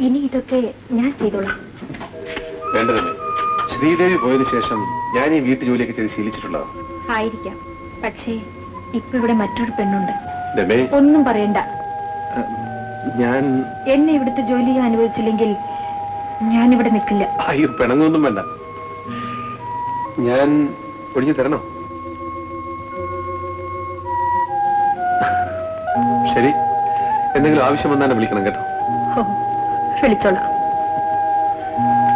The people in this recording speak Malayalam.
ഇനി ഇതൊക്കെ ഞാൻ ചെയ്തോളാം വേണ്ട രമേ ശ്രീദേവി പോയതിനു ശേഷം ഞാൻ ഈ വീട്ടു ജോലിയൊക്കെ ചെയ്ത് ശീലിച്ചിട്ടുള്ളതാ ആയിരിക്കാം പക്ഷേ ഇപ്പൊ ഇവിടെ മറ്റൊരു പെണ്ണുണ്ട് രമേ ഒന്നും പറയണ്ട ഞാൻ എന്നെ ഇവിടുത്തെ ജോലി ചെയ്യാൻ അനുവദിച്ചില്ലെങ്കിൽ ഞാൻ ഇവിടെ നിൽക്കില്ല അയ്യോ പിണങ്ങൊന്നും വേണ്ട ഞാൻ ഒഴിഞ്ഞു തരണോ ശരി എന്തെങ്കിലും ആവശ്യം വന്നാൽ എന്നെ വിളിക്കണം കേട്ടോ ഓ വിളിച്ചോളാം